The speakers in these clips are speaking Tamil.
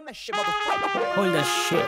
Hold the shit.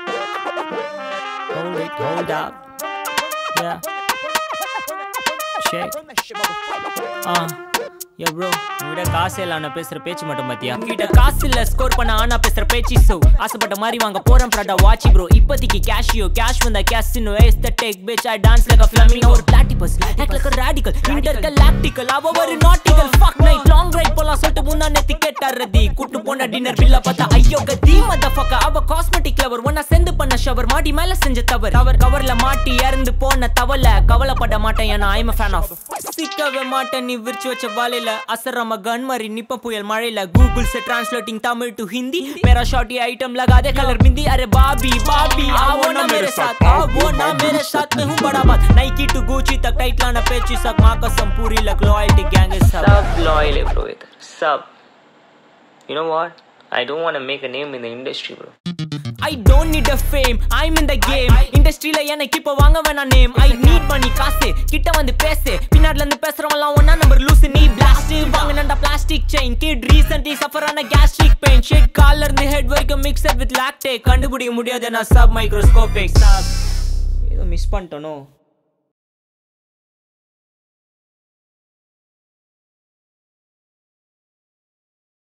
Hold it, hold up. Yeah. Check. ஆ யா ப்ரோ உங்ககிட்ட காசு இல்ல நான் பேசுற பேச்சு மட்டும் பாத்தியா உங்ககிட்ட காசு இல்ல ஸ்கோர் பண்ண ஆனா பேசுற பேச்சு சோ ஆசைப்பட்ட மாதிரி வாங்க போறேன் ப்ராடா வாட்ச் ப்ரோ இப்போதைக்கு கேஷியோ கேஷ் வந்த casino aesthetic bitch I dance like a flamingo ஒரு platypus act like a radical intergalactical அவ ஒரு nautical fuck night long ride போலாம் சொல்லிட்டு முன்னா நேத்து கேட்டாரதி கூட்டு போன டின்னர் பில்ல பார்த்தா ஐயோ கதி மதஃபக்க அவ காஸ்மெட்டிக் லவர் ஒன்னா சேர்ந்து பண்ண ஷவர் மாடி மேல செஞ்ச தவறு அவர் கவர்ல மாட்டி இறந்து போன தவல கவலைப்பட மாட்டேன் ஏன்னா ஐம் ஃபேன் ஆஃப் சிக்கவே மாட்டேன் நீ விரிச்சு வச்ச வாலையில அசரம கன் மாதிரி நிப்ப புயல் மழையில கூகுள் से ट्रांसलेटिंग तमिल टू हिंदी मेरा शॉर्टी आइटम लगा दे कलर बिंदी अरे बाबी बाबी आओ ना मेरे साथ आओ ना मेरे साथ मैं हूँ बड़ा बात नाइकी टू गुची तक टाइट लाना पेची सक माँ कसम पूरी लग लॉयल्टी गैंग है सब सब लॉयल है ब्रो इधर सब You know what? I don't want to make a name in the industry, bro. I don't need a fame, I'm in the game. இண்டஸ்ட்ரியில எனக்கு இப்ப வாங்க வேணாம் நேம் ஐ நீட் மணி காசு கிட்ட வந்து பேசு பின்னாடில இருந்து பேசுறவங்களாம் ஒன்னா நம்பர் லூசு நீ பிளாஸ்ட் வாங்கினா plastic chain kit recently suffer ஆன கேஸ்ட்ரிக் பெயின் ஷெட் கால்ல இருந்து ஹெட் வரைக்கும் மிக்சர் வித் லாக்டே கண்டுபிடிக்க முடியாது நான் சப் மைக்ரோஸ்கோபிக் ஏதோ மிஸ் பண்ணிட்டனோ